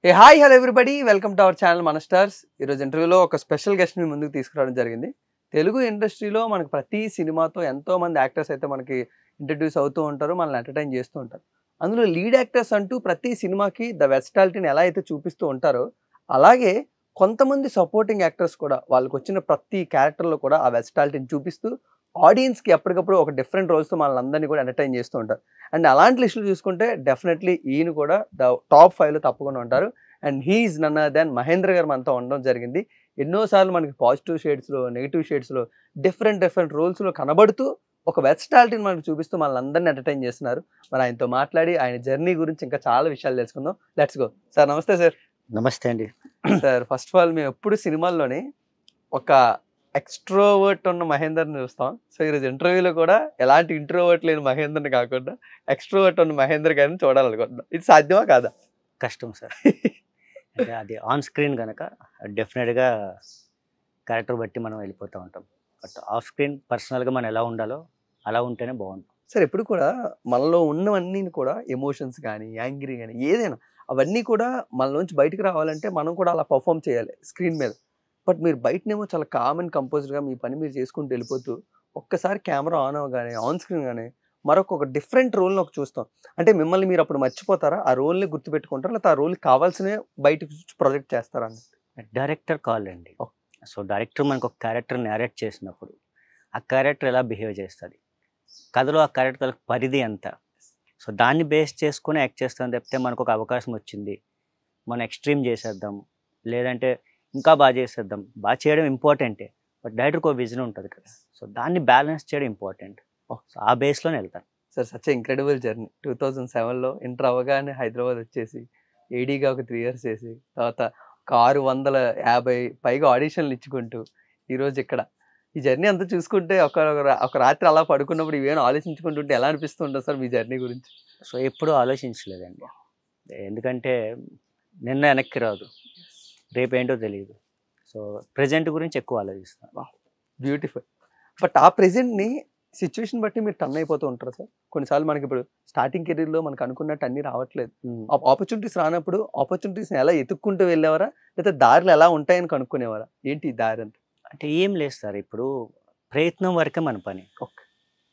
A hi hello everybody welcome to our channel మన stars ఈరోజు ఇంటర్వ్యూలో ఒక స్పెషల్ గెస్ట్ మీ ముందుకు తీసుకురావడం జరిగింది తెలుగు ఇండస్ట్రీలో మనకి ప్రతి సినిమాతో ఎంతో మంది యాక్టర్స్ అయితే మనకి ఇంట్రడ్యూస్ అవుతూ ఉంటారు మనల్ని ఎంటర్టైన్ చేస్తూ ఉంటారు అందులో లీడ్ యాక్టర్స్ అంటూ ప్రతి సినిమాకి ద వెస్టాలిటీని ఎలా అయితే చూపిస్తూ ఉంటారో అలాగే కొంతమంది సపోర్టింగ్ యాక్టర్స్ కూడా వాళ్ళకి వచ్చిన ప్రతి క్యారెక్టర్లో కూడా ఆ వెస్టాలిటీని చూపిస్తూ ఆడియన్స్కి ఎప్పటికప్పుడు ఒక డిఫరెంట్ రోల్స్తో మనల్ని అందరినీ కూడా ఎంటర్టైన్ చేస్తూ ఉంటారు అండ్ అలాంటి లిస్టులు చూసుకుంటే డెఫినెట్లీ ఈయన కూడా ద టాప్ ఫైవ్లో తప్పకుండా ఉంటారు and he's none than Mahendra garu మనతో ఉండడం జరిగింది ఎన్నోసార్లు మనకి పాజిటివ్ షేడ్స్లో నెగిటివ్ షేడ్స్లో డిఫరెంట్ డిఫరెంట్ రోల్స్లో కనబడుతూ ఒక వెస్టాలిటీని మనకు చూపిస్తూ మనల్ని అందరినీ ఎంటర్టైన్ చేస్తున్నారు మరి ఆయనతో మాట్లాడి ఆయన జర్నీ గురించి ఇంకా చాలా విషయాలు తెలుసుకుందాం లెట్స్ గో సార్ నమస్తే సార్ నమస్తే అండి సార్ ఫస్ట్ ఆఫ్ ఆల్ మేము ఎప్పుడు సినిమాల్లోనే ఒక ఎక్స్ట్రోవర్ట్ ఉన్న మహేందర్ని చూస్తాం సో ఈరోజు ఇంటర్వ్యూలో కూడా ఎలాంటి ఇంట్రోవర్ట్ లేని మహేందర్ని కాకుండా ఎక్స్ట్రోవర్ట్ ఉన్న మహేందర్ గారిని చూడాలనుకుంటున్నాం ఇది సాధ్యమా కాదా కష్టం సార్ అంటే అది ఆన్ స్క్రీన్ కనుక డెఫినెట్గా క్యారెక్టర్ బట్టి మనం వెళ్ళిపోతూ ఉంటాం బట్ ఆఫ్ స్క్రీన్ పర్సనల్గా మనం ఎలా ఉండాలో అలా ఉంటేనే బాగుంటుంది సార్ ఎప్పుడు కూడా మనలో ఉన్నవన్నీ కూడా ఎమోషన్స్ కానీ యాంగ్రీ కానీ ఏదైనా అవన్నీ కూడా మనలోంచి బయటకు రావాలంటే మనం కూడా అలా పర్ఫామ్ చేయాలి స్క్రీన్ మీద బట్ మీరు బయటనేమో చాలా కామ్ అండ్ కంపోజ్డ్గా మీ పని మీరు చేసుకుంటూ వెళ్ళిపోతూ ఒక్కసారి కెమెరా ఆన్ అవ్వగానే ఆన్ స్క్రీన్ కానీ మరొక ఒక డిఫరెంట్ రోల్ని ఒక చూస్తాం అంటే మిమ్మల్ని మీరు అప్పుడు మర్చిపోతారా ఆ రోల్ని గుర్తుపెట్టుకుంటారా లేకపోతే ఆ రోల్కి కావాల్సినవి బయటకు ప్రొజెక్ట్ చేస్తారా అని డైరెక్టర్ కాల్ అండి Oh. సో డైరెక్టర్ మనకు ఒక క్యారెక్టర్ నేరేట్ చేసినప్పుడు ఆ క్యారెక్టర్ ఎలా బిహేవ్ చేస్తుంది కథలో ఆ క్యారెక్టర్ పరిధి ఎంత సో దాన్ని బేస్ చేసుకొని యాక్ట్ చేస్తాం తప్పితే మనకు ఒక అవకాశం వచ్చింది మనం ఎక్స్ట్రీమ్ చేసేద్దాం లేదంటే ఇంకా బాగా చేసేద్దాం బాగా చేయడం ఇంపార్టెంటే బట్ డైరెక్టర్కి ఒక విజన్ ఉంటుంది కదా సో దాన్ని బ్యాలెన్స్ చేయడం ఇంపార్టెంట్ Oh. సో ఆ బేస్లోనే వెళ్తాను sir such incredible journey two thousand సెవెన్లో ఇంటర్ అవ్వగానే హైదరాబాద్ వచ్చేసి ఏడీగా ఒక త్రీ ఇయర్స్ చేసి తర్వాత ఒక ఆరు వందల యాభై పైగా ఆడిషన్లు ఇచ్చుకుంటూ ఈరోజు ఇక్కడ ఈ జర్నీ అంతా చూసుకుంటే ఒక ఒక రా- ఒక రాత్రి అలా పడుకున్నప్పుడు ఇవేమైనా ఆలోచించుకుంటుంటే ఎలా అనిపిస్తుంటుంది సార్ మీ జర్నీ గురించి సో ఎప్పుడూ ఆలోచించలేదండి ఎందుకంటే నిన్న వెనక్కి రాదు రేపేంటో తెలియదు సో ప్రజెంట్ గురించి ఎక్కువ ఆలోచిస్తాను బ్యూటిఫుల్ బట్ ఆ ప్రెజెంట్ని సిచ్యువేషన్ బట్టి మీరు టర్న్ అయిపోతూ ఉంటారు సార్ కొన్నిసార్లు మనకి ఇప్పుడు స్టార్టింగ్ కెరీర్లో మనకు అనుకున్నట్టు అన్నీ రావట్లేదు ఆపర్చునిటీస్ రానప్పుడు ఆపర్చునిటీస్ని ఎలా ఎత్తుక్కుంటూ వెళ్ళేవారా లేకపోతే దారులు ఎలా ఉంటాయని కనుక్కునేవారా ఏంటి ఈ దారి అంతా అంటే ఏం లేదు సార్ ఇప్పుడు ప్రయత్నం వరకే మన పని ఓకే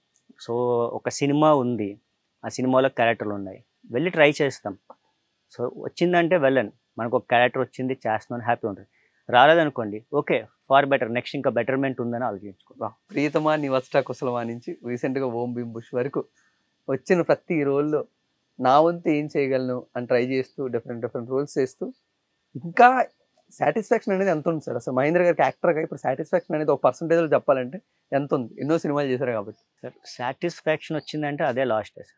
సో ఒక సినిమా ఉంది ఆ సినిమాలో క్యారెక్టర్లు ఉన్నాయి వెళ్ళి ట్రై చేస్తాం సో వచ్చిందంటే వెళ్ళండి మనకు ఒక క్యారెక్టర్ వచ్చింది చేస్తున్నాను హ్యాపీ ఉంటుంది రాలేదనుకోండి ఓకే ఫార్ బెటర్ నెక్స్ట్ ఇంకా బెటర్మెంట్ ఉందని ఆలోచించుకో వా, ప్రియతమా నివస్ట్రా కుశలమా నుంచి రీసెంట్గా ఓం బిం బుష్ వరకు వచ్చిన ప్రతి రోల్లో నా వంతు ఏం చేయగలను అని ట్రై చేస్తూ డిఫరెంట్ డిఫరెంట్ రోల్స్ చేస్తూ ఇంకా సాటిస్ఫాక్షన్ అనేది ఎంత ఉంది సార్ అసలు మహేంద్ర గారికి యాక్టర్గా ఇప్పుడు సాటిస్ఫాక్షన్ అనేది ఒక పర్సంటేజ్లో చెప్పాలంటే ఎంత ఉంది ఎన్నో సినిమాలు చేశారు కాబట్టి సార్ సాటిస్ఫాక్షన్ వచ్చిందంటే అదే లాస్ట్ సార్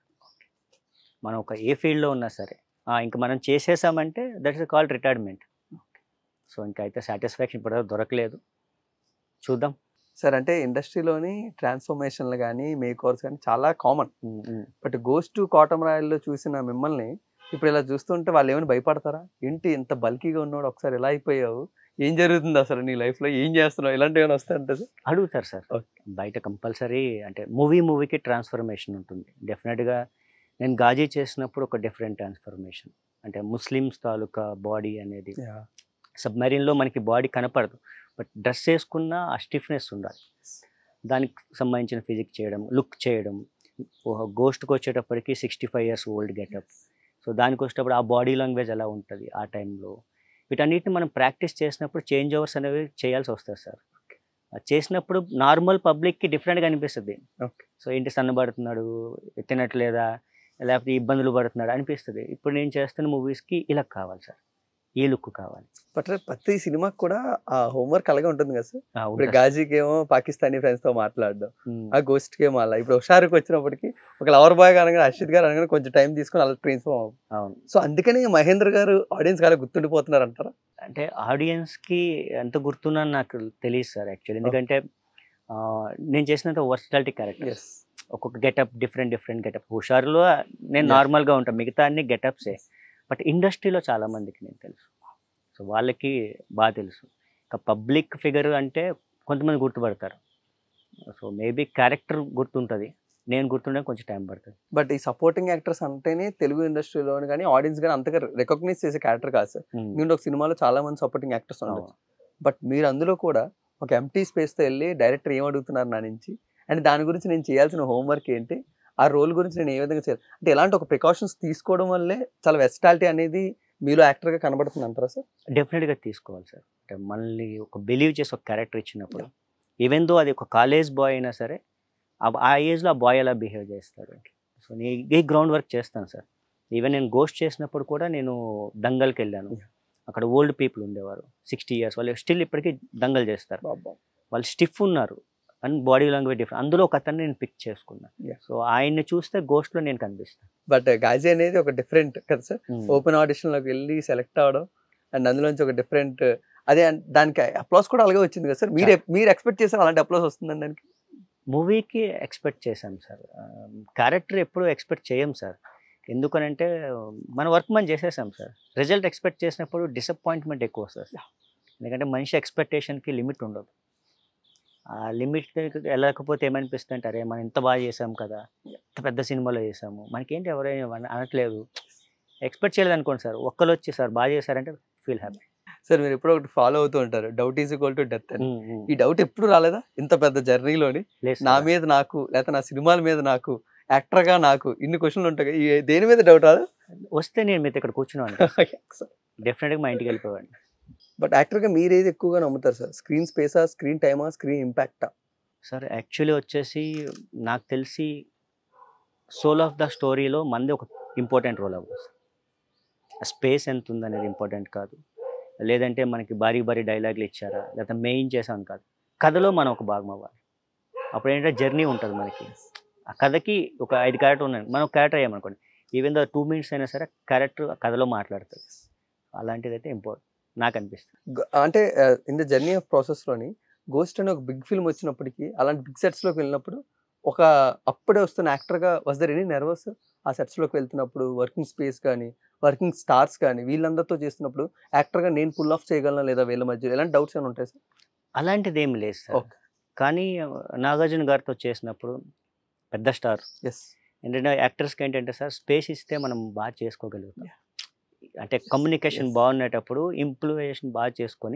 మనం ఒక ఏ ఫీల్డ్లో ఉన్నా సరే ఆ, ఇంకా మనం చేసేసామంటే that is called retirement so ఇంకా అయితే సాటిస్ఫాక్షన్ ఇప్పుడు దొరకలేదు చూద్దాం సార్ అంటే ఇండస్ట్రీలోని ట్రాన్స్ఫర్మేషన్లు కానీ మేక్ ఓవర్స్ కానీ చాలా కామన్ బట్ గోస్ టు కాటమరాయల్లో చూసిన మిమ్మల్ని ఇప్పుడు ఇలా చూస్తుంటే వాళ్ళు ఏమైనా భయపడతారా ఏంటి ఇంత బల్కీగా ఉన్నాడు ఒకసారి ఎలా అయిపోయావు ఏం జరుగుతుంది అసలు నీ లైఫ్లో ఏం చేస్తున్నావు ఇలాంటివి ఏమైనా వస్తాయంటే సార్ అడుగుతారు సార్ Okay. బయట కంపల్సరీ అంటే మూవీ మూవీకి ట్రాన్స్ఫర్మేషన్ ఉంటుంది డెఫినెట్గా నేను గాజీ చేసినప్పుడు ఒక డిఫరెంట్ ట్రాన్స్ఫర్మేషన్ అంటే ముస్లిమ్స్ తాలూకా బాడీ అనేది సబ్మెరీన్లో మనకి బాడీ కనపడదు బట్ డ్రెస్ వేసుకున్న ఆ స్టిఫ్నెస్ ఉండాలి దానికి సంబంధించిన ఫిజిక్ చేయడం లుక్ చేయడం గోస్ట్కి వచ్చేటప్పటికి sixty five years old getup so దానికి వచ్చేటప్పుడు ఆ బాడీ లాంగ్వేజ్ ఎలా ఉంటుంది ఆ టైంలో వీటన్నిటిని మనం ప్రాక్టీస్ చేసినప్పుడు చేంజ్ ఓవర్స్ అనేవి చేయాల్సి వస్తుంది సార్ అది చేసినప్పుడు నార్మల్ పబ్లిక్కి డిఫరెంట్గా అనిపిస్తుంది Okay. సో ఏంటి సన్నబడుతున్నాడు తినట్లేదా లేకపోతే ఇబ్బందులు పడుతున్నాడు అనిపిస్తుంది ఇప్పుడు నేను చేస్తున్న మూవీస్కి ఇలా కావాలి సార్ ఈ లుక్ కావాలి బట్ ప్రతి సినిమాకి కూడా ఆ హోంవర్క్ అలాగే ఉంటుంది కదా సార్ ఆ, ఇప్పుడు ఉంటుంది. గాజీకి ఏమో పాకిస్తానీ ఫ్రెండ్స్ తో మాట్లాడడం ఉమ్. ఆ గోస్ట్కి ఏమో అలా ఇప్పుడు హుషారుకి వచ్చినప్పటికి ఒక లవర్ బాయ్ అనగానే అర్షిత్ గారు అనగానే కొంచెం టైం తీసుకొని అలా ట్రాన్స్ఫార్మ్ అవ్వం అవును సో అందుకని మహేంద్ర గారు ఆడియన్స్ అలా గుర్తుండిపోతున్నారు అంటారా అంటే ఆడియన్స్కి ఎంత గుర్తున్నాను నాకు తెలియదు సార్ యాక్చువల్లీ ఎందుకంటే ఆ, నేను చేసినంత వర్సిటాలిటీ క్యారెక్టర్ ఎస్ ఒక్కొక్క గెటప్ డిఫరెంట్ డిఫరెంట్ గెటప్ హుషారులో నేను Yeah. నార్మల్గా ఉంటాను మిగతా అన్ని గెటప్సే బట్ ఇండస్ట్రీలో చాలా మందికి నేను తెలుసు సో వాళ్ళకి బాగా తెలుసు ఇంకా పబ్లిక్ ఫిగర్ అంటే కొంతమంది గుర్తుపడతారు సో మేబీ క్యారెక్టర్ గుర్తుంటుంది నేను గుర్తుండే కొంచెం టైం పడుతుంది బట్ ఈ సపోర్టింగ్ యాక్టర్స్ అంటేనే తెలుగు ఇండస్ట్రీలో కానీ ఆడియన్స్ కానీ అంతగా రికగ్నైజ్ చేసే క్యారెక్టర్ కాదు సార్ ఉమ్, ఎందుకంటే ఒక సినిమాలో చాలా మంది సపోర్టింగ్ యాక్టర్స్ అవును. ఉండొచ్చు బట్ మీరు అందులో కూడా ఒక ఎంటీ స్పేస్తో వెళ్ళి డైరెక్టర్ ఏం అడుగుతున్నారు నా నుంచి అండ్ దాని గురించి నేను చేయాల్సిన హోంవర్క్ ఏంటి ఆ రోల్ గురించి నేను ఏ విధంగా చేయాలి అంటే ఎలాంటి ఒక ప్రికాషన్స్ తీసుకోవడం వల్లే చాలా వెస్టాలిటీ అనేది మీలో యాక్టర్గా కనబడుతుంది అంటారా సార్ డెఫినెట్గా తీసుకోవాలి సార్ అంటే మనల్ని ఒక బిలీవ్ చేసి ఒక క్యారెక్టర్ ఇచ్చినప్పుడు ఈవెన్ దో అది ఒక కాలేజ్ బాయ్ అయినా సరే ఆ- ఆ ఏజ్లో ఆ బాయ్ ఎలా బిహేవ్ చేస్తాడు సో నేను ఈ గ్రౌండ్ వర్క్ చేస్తాను సార్ ఈవెన్ నేను గోస్ట్ చేసినప్పుడు కూడా నేను దంగల్కి వెళ్ళాను Yeah. అక్కడ ఓల్డ్ పీపుల్ ఉండేవారు సిక్స్టీ ఇయర్స్ వాళ్ళు స్టిల్ ఇప్పటికీ దంగల్ చేస్తారు వాళ్ళు స్టిఫ్ ఉన్నారు అండ్ బాడీ లాంగ్వేజ్ డిఫరెంట్ అందులో ఒక అతన్ని నేను పిక్ చేసుకున్నాను Yeah. సో ఆయన్ని చూస్తే గోస్ట్లో నేను కనిపిస్తాను బట్ గాజీ అనేది ఒక డిఫరెంట్ కదా సార్ ఓపెన్ ఆడిషన్లోకి వెళ్ళి సెలెక్ట్ అవ్వడం అండ్ అందులోంచి ఒక డిఫరెంట్ అదే అన్- దానికి అప్లాస్ కూడా అలాగే వచ్చింది కదా సార్ మీరు మీరు ఎక్స్పెక్ట్ చేశారు అలాంటి అప్లాస్ వస్తుందండి దానికి మూవీకి ఎక్స్పెక్ట్ చేశాం సార్ క్యారెక్టర్ ఎప్పుడు ఎక్స్పెక్ట్ చేయం సార్ ఎందుకనంటే మన వర్క్ మనం చేసేసాం సార్ రిజల్ట్ ఎక్స్పెక్ట్ చేసినప్పుడు డిసప్పాయింట్మెంట్ ఎక్కువ వస్తుంది సార్ ఎందుకంటే మనిషి ఎక్స్పెక్టేషన్కి లిమిట్ ఉండదు ఆ లిమిట్ వెళ్ళకపోతే ఏమనిపిస్తుంది అంటే అరే మనం ఇంత బాగా చేసాం కదా ఇంత పెద్ద సినిమాలో చేసాము మనకేంటి ఎవరైనా అన- అనట్లేదు ఎక్స్పెక్ట్ చేయలేదు అనుకోండి సార్ ఒక్కరు వచ్చి సార్ బాగా చేశారంటే ఫీల్ హ్యాపీ సార్ మీరు ఎప్పుడు ఒకటి ఫాలో అవుతూ ఉంటారు doubt is equal to death అని ఈ డౌట్ ఎప్పుడు రాలేదా ఇంత పెద్ద జర్నీలోని నా మీద నాకు లేకపోతే నా సినిమాల మీద నాకు యాక్టర్ గా నాకు ఇన్ని క్వశ్చన్లు ఉంటాయి కదా, ఈ దేని మీద డౌట్ రాదు వస్తే నేను మీతో ఇక్కడ కూర్చున్నాను డెఫినెట్గా మా ఇంటికి వెళ్ళిపోయాను బట్ యాక్టర్ గా మీరు ఏది ఎక్కువగా నమ్ముతారు సార్ స్క్రీన్ స్పేసా స్క్రీన్ టైమా స్క్రీన్ ఇంపాక్టా సార్ యాక్చువల్లీ వచ్చేసి నాకు తెలిసి సోల్ ఆఫ్ ద స్టోరీలో మంది ఒక ఇంపార్టెంట్ రోల్ అవ్వచ్చు స్పేస్ ఎంత ఉందనేది ఇంపార్టెంట్ కాదు లేదంటే మనకి భారీ భారీ డైలాగులు ఇచ్చారా లేకపోతే మెయిన్ చేసాం కాదు కథలో మనం ఒక భాగం అవ్వాలి అప్పుడు ఏంటంటే జర్నీ ఉంటుంది మనకి ఆ కథకి ఒక ఐదు క్యారెక్టర్ ఉన్నాయి మనం ఒక క్యారెక్టర్ అయ్యామనుకోండి ఈవెన్ దో టూ మినిట్స్ అయినా సరే క్యారెక్టర్ కథలో మాట్లాడుతుంది అలాంటిది అయితే ఇంపార్టెంట్ నాకు అనిపిస్తుంది గ- అంటే in the journey of process లోని గోస్ట్ అనే ఒక బిగ్ ఫిల్మ్ వచ్చినప్పటికీ అలాంటి బిగ్ సెట్స్ లోకి వెళ్ళినప్పుడు ఒక అప్పుడే వస్తున్న యాక్టర్ గా వాజ్ దర్ ఎనీ నర్వస్ ఆ సెట్స్ లోకి వెళ్తున్నప్పుడు వర్కింగ్ స్పేస్ కానీ వర్కింగ్ స్టార్స్ కానీ వీళ్ళందరితో చేస్తున్నప్పుడు యాక్టర్ గా నేను పుల్ ఆఫ్ చేయగలనా లేదా వీళ్ళ మధ్య ఎలాంటి డౌట్స్ ఏమైనా ఉంటాయి సార్ అలాంటిది ఏమి లేదు సార్ Okay. కానీ నాగార్జున గారితో చేసినప్పుడు పెద్ద స్టార్ ఎస్ ఏంటంటే యాక్టర్స్కి ఏంటంటే సార్ స్పేస్ ఇస్తే మనం బాగా చేసుకోగలుగుతాం అంటే కమ్యూనికేషన్ Yes. బాగుండేటప్పుడు ఇంప్లివేషన్ బాగా చేసుకొని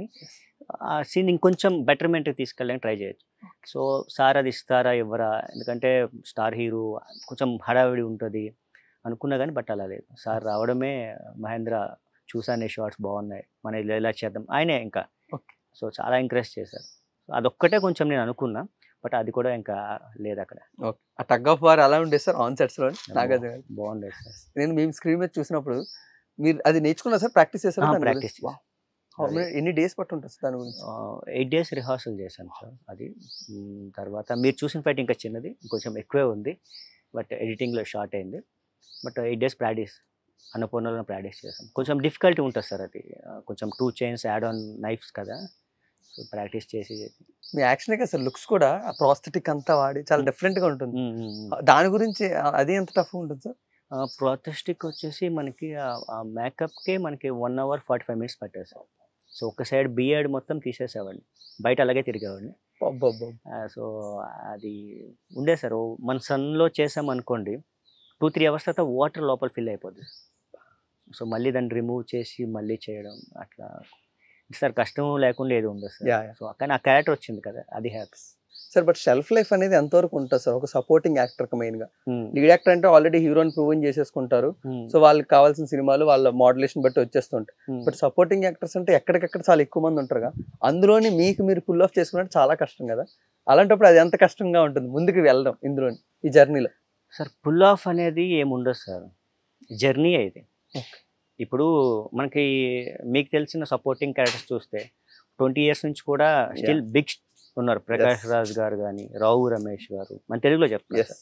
ఆ సీన్ ఇంకొంచెం బెటర్మెంట్కి తీసుకెళ్ళడానికి ట్రై చేయొచ్చు సో సార్ అది ఇస్తారా ఇవ్వరా ఎందుకంటే స్టార్ హీరో కొంచెం హడావిడి ఉంటుంది అనుకున్నా కానీ బట్ అలా లేదు సార్ రావడమే మహేంద్ర చూసానే షార్ట్స్ బాగున్నాయి మన ఇలా ఇలా చేద్దాం ఆయనే ఇంకా Okay. సో చాలా ఎంకరేజ్ చేశారు సో అదొక్కటే కొంచెం నేను అనుకున్నా బట్ అది కూడా ఇంకా లేదు అక్కడ ఓకే ఆ టగ్ ఆఫ్ వార్ అలా ఉండేది సార్ ఆన్ సెట్స్ లో నాగార్జున గారు బాగుండేది సార్ నేను మేము స్క్రీన్ మీద చూసినప్పుడు మీరు అది నేర్చుకున్నా సార్ ప్రాక్టీస్ చేశారా ఆ, దాని practice గురించి? చేశాను. Wow. How many- ఎన్ని డేస్ పట్టు ఉంటుంది సార్ దాని గురించి ఎయిట్ డేస్ రిహార్సల్ చేశాను సార్ అది మ్, తర్వాత మీరు చూసిన ఫైట్ ఇంకా చిన్నది కొంచెం ఎక్కువే ఉంది బట్ ఎడిటింగ్లో షార్ట్ అయింది బట్ ఎయిట్ డేస్ ప్రాక్టీస్ అన్నపూర్ణలో ప్రాక్టీస్ చేశాను కొంచెం డిఫికల్టీ ఉంటుంది సార్ అది ఆ, కొంచెం two chains add on knives కదా సో ప్రాక్టీస్ చేసి మీ యాక్షన్ అసలు లుక్స్ కూడా ఆ ప్రాస్థెటిక్ అంతా వాడి చాలా డిఫరెంట్ గా ఉంటుంది మ్, మ్, మ్. దాని గురించి ఆ- అది ఎంత టఫ్ ఉంటుంది సార్ ప్రోథెస్టిక్ వచ్చేసి మనకి ఆ మేకప్కే మనకి one hour forty five minutes పట్టేది సార్ సో ఒక సైడ్ బియర్డ్ మొత్తం తీసేసేవాడిని బయట అలాగే తిరిగేవాడిని అబ్బబ్బబ్బ. సో అది ఉండే సార్ ఓ మన సన్లో చేసాం అనుకోండి టూ త్రీ అవర్స్ తర్వాత వాటర్ లోపల ఫిల్ అయిపోద్ది సో మళ్ళీ దాన్ని రిమూవ్ చేసి మళ్ళీ చేయడం అట్లా సార్ కష్టం లేకుండా ఏది ఉండదు సార్ Yeah, yeah. సో కానీ ఆ క్యారెక్టర్ వచ్చింది కదా అది happy sir but shelf life అనేది ఎంతవరకు ఉంటుంది సార్ ఒక సపోర్టింగ్ యాక్టర్ మెయిన్ గా లీడ్ యాక్టర్ అంటే ఆల్రెడీ హీరోని ప్రూవ్ చేసేసుకుంటారు సో వాళ్ళకి కావాల్సిన సినిమాలు వాళ్ళ మోడలేషన్ బట్టి వచ్చేస్తుంటాయి బట్ సపోర్టింగ్ యాక్టర్స్ అంటే ఎక్కడికెక్కడ చాలా ఎక్కువ మంది ఉంటారుగా అందులోని మీకు మీరు పుల్ ఆఫ్ చేసుకున్నట్టు చాలా కష్టం కదా అలాంటప్పుడు అది ఎంత కష్టంగా ఉంటుంది ముందుకు వెళ్ళడం ఇందులోని ఈ జర్నీలో సార్ పుల్ ఆఫ్ అనేది ఏముండదు సార్ జర్నీ ఇది ఇప్పుడు మనకి మీకు తెలిసిన సపోర్టింగ్ క్యారెక్టర్స్ చూస్తే ట్వంటీ ఇయర్స్ నుంచి కూడా స్టిల్ బిగ్ ఉన్నారు ప్రకాష్ Yes. రాజ్ గారు కానీ రావు రమేష్ గారు మన తెలుగులో చెప్తారు ఎస్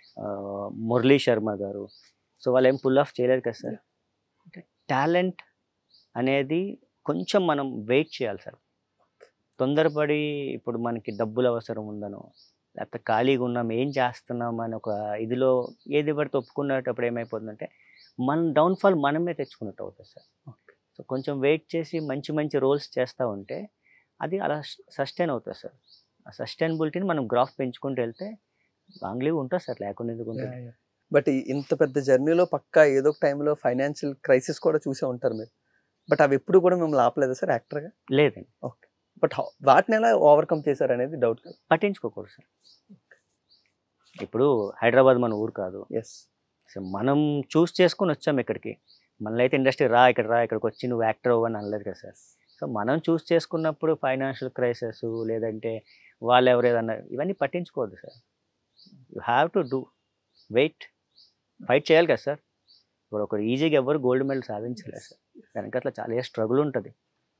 మురళీ శర్మ గారు సో వాళ్ళు ఏం పుల్ ఆఫ్ చేయలేదు కదా సార్ అంటే టాలెంట్ అనేది కొంచెం మనం వెయిట్ చేయాలి సార్ తొందరపడి ఇప్పుడు మనకి డబ్బులు అవసరం ఉందనో లేకపోతే ఖాళీగా ఉన్నాం ఏం చేస్తున్నాం అని ఒక ఇదిలో ఏది పడితే ఒప్పుకునేటప్పుడు ఏమైపోతుందంటే మన డౌన్ఫాల్ మనమే తెచ్చుకున్నట్టు అవుతుంది సార్ సో కొంచెం వెయిట్ చేసి మంచి మంచి రోల్స్ చేస్తూ ఉంటే అది అలా సస్టైన్ అవుతుంది సార్ ఆ సస్టైనబిలిటీని మనం గ్రాఫ్ పెంచుకుంటూ వెళ్తే లాంగ్ లీవ్ ఉంటుంది సార్ లేకుండా ఎందుకు ఉంటుంది బట్ ఇంత పెద్ద జర్నీలో పక్కా ఏదో ఒక టైంలో ఫైనాన్షియల్ క్రైసిస్ కూడా చూసే ఉంటారు మీరు బట్ అవి ఎప్పుడు కూడా మిమ్మల్ని ఆపలేదా సార్ యాక్టర్గా లేదండి బట్ వాటిని ఎలా ఓవర్కమ్ చేశారు అనేది డౌట్ కదా పట్టించుకోకూడదు సార్ ఇప్పుడు హైదరాబాద్ మన ఊరు కాదు ఎస్ సో మనం చూస్ చేసుకొని వచ్చాం ఇక్కడికి మనలో అయితే ఇండస్ట్రీ రా ఇక్కడ రా ఇక్కడికి వచ్చి నువ్వు యాక్టర్ అవ్వని అనలేదు కదా సార్ సో మనం చూస్ చేసుకున్నప్పుడు ఫైనాన్షియల్ క్రైసిస్ లేదంటే వాళ్ళు ఎవరు ఏదన్నా ఇవన్నీ పట్టించుకోవద్దు sir you have to do wait fight చేయాలి కదా సార్ ఇప్పుడు ఒకరు ఈజీగా ఎవరు గోల్డ్ మెడల్ సాధించలేదు సార్ దానికి అట్లా చాలా స్ట్రగుల్ ఉంటుంది